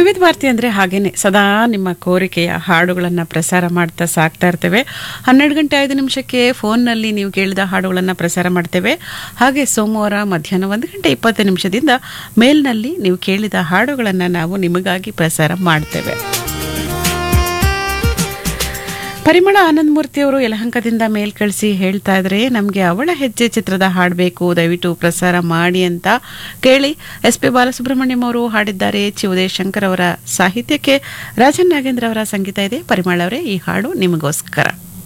ವಿವಿಧ ಭಾರತಿ ಅಂದರೆ ಹಾಗೇನೆ ಸದಾ ನಿಮ್ಮ ಕೋರಿಕೆಯ ಹಾಡುಗಳನ್ನು ಪ್ರಸಾರ ಮಾಡ್ತಾ ಸಾಕ್ತಾ ಇರ್ತೇವೆ ಹನ್ನೆರಡು ಗಂಟೆ ಐದು ನಿಮಿಷಕ್ಕೆ ಫೋನ್ನಲ್ಲಿ ನೀವು ಕೇಳಿದ ಹಾಡುಗಳನ್ನು ಪ್ರಸಾರ ಮಾಡ್ತೇವೆ ಹಾಗೆ ಸೋಮವಾರ ಮಧ್ಯಾಹ್ನ ಒಂದು ಗಂಟೆ ಇಪ್ಪತ್ತು ನಿಮಿಷದಿಂದ ಮೇಲ್ನಲ್ಲಿ ನೀವು ಕೇಳಿದ ಹಾಡುಗಳನ್ನು ನಾವು ನಿಮಗಾಗಿ ಪ್ರಸಾರ ಮಾಡ್ತೇವೆ ಪರಿಮಳ ಆನಂದಮೂರ್ತಿ ಅವರು ಯಲಹಂಕದಿಂದ ಮೇಲ್ ಕಳಿಸಿ ಹೇಳ್ತಾ ಇದ್ರೆ ನಮಗೆ ಅವಳ ಹೆಜ್ಜೆ ಚಿತ್ರದ ಹಾಡಬೇಕು ದಯವಿಟ್ಟು ಪ್ರಸಾರ ಮಾಡಿ ಅಂತ ಕೇಳಿ ಎಸ್ ಪಿ ಬಾಲಸುಬ್ರಹ್ಮಣ್ಯಂ ಅವರು ಹಾಡಿದ್ದಾರೆ ಚಿ ಉದಯಶಂಕರ್ ಅವರ ಸಾಹಿತ್ಯಕ್ಕೆ ರಾಜನ್ ನಾಗೇಂದ್ರ ಅವರ ಸಂಗೀತ ಇದೆ ಪರಿಮಳ ಅವರೇ ಈ ಹಾಡು ನಿಮಗೋಸ್ಕರ